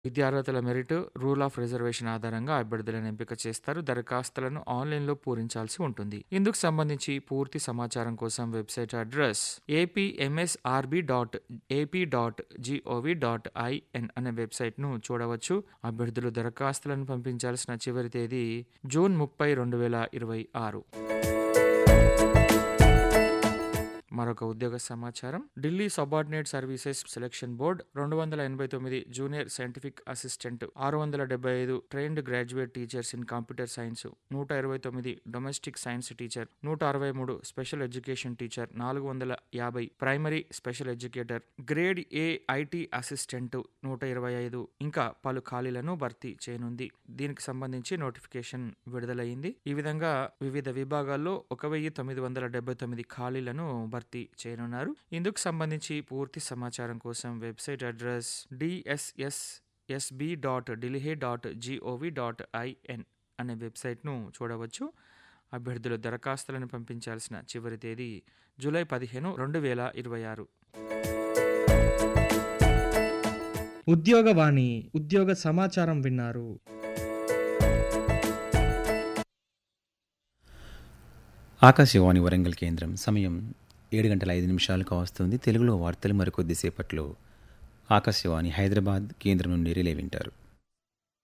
విద్యార్హతల merit, rule of reservation ఆధారంగా అభ్యర్థులను ఎంపిక చేస్తారు. దరఖాస్తులను ఆన్‌లైన్‌లో పూరించాల్సి ఉంటుంది. ఇందుకు సంబంధించి పూర్తి సమాచారం కోసం website address APMSRB dot AP dot GOV dot IN అనే వెబ్‌సైట్‌ను చూడవచ్చు. అభ్యర్థులు దరఖాస్తులను పంపించాల్సిన చివరి తేదీ జూన్ ముప్పై, రెండు వేల ఇరవై ఆరు. మరొక ఉద్యోగ సమాచారం Delhi subordinate services selection board రెండు వందల ఎనభై తొమ్మిది జూనియర్ సైంటిఫిక్ అసిస్టెంట్, ఆరు వందల డెబ్బై ఐదు trained graduate teachers in computer science, నూట ఇరవై తొమ్మిది డొమెస్టిక్ సైన్స్ టీచర్, నూట అరవై మూడు స్పెషల్ ఎడ్యుకేషన్ టీచర్, నాలుగు వందల యాభై primary special educator, grade A IT assistant నూట ఇరవై ఐదు ఇంకా పలు ఖాళీలను భర్తీ చేయనుంది. దీనికి సంబంధించి నోటిఫికేషన్ విడుదలైంది. ఈ విధంగా వివిధ విభాగాల్లో ఒక వెయ్యి తొమ్మిది వందల డెబ్బై తొమ్మిది ఖాళీలను భర్తీ చేయనున్నారు. ఇందుకు సంబంధించి పూర్తి సమాచారం కోసం website address DSSSB dot Delhi dot GOV dot IN అనే వెబ్‌సైట్‌ను చూడవచ్చు. అభ్యర్థులు దరఖాస్తులను పంపించాల్సిన చివరి తేదీ జూలై పదిహేను, రెండు వేల ఇరవై ఆరు. ఉద్యోగవాణి ఉద్యోగ సమాచారం విన్నారు. ఆకాశవాణి వరంగల్ కేంద్రం సమయం ఏడు గంటల ఐదు నిమిషాలకు వస్తుంది తెలుగులో వార్తలు మరికొద్దిసేపట్లో ఆకాశవాణి హైదరాబాద్ కేంద్రం నుండి రిలే వింటారు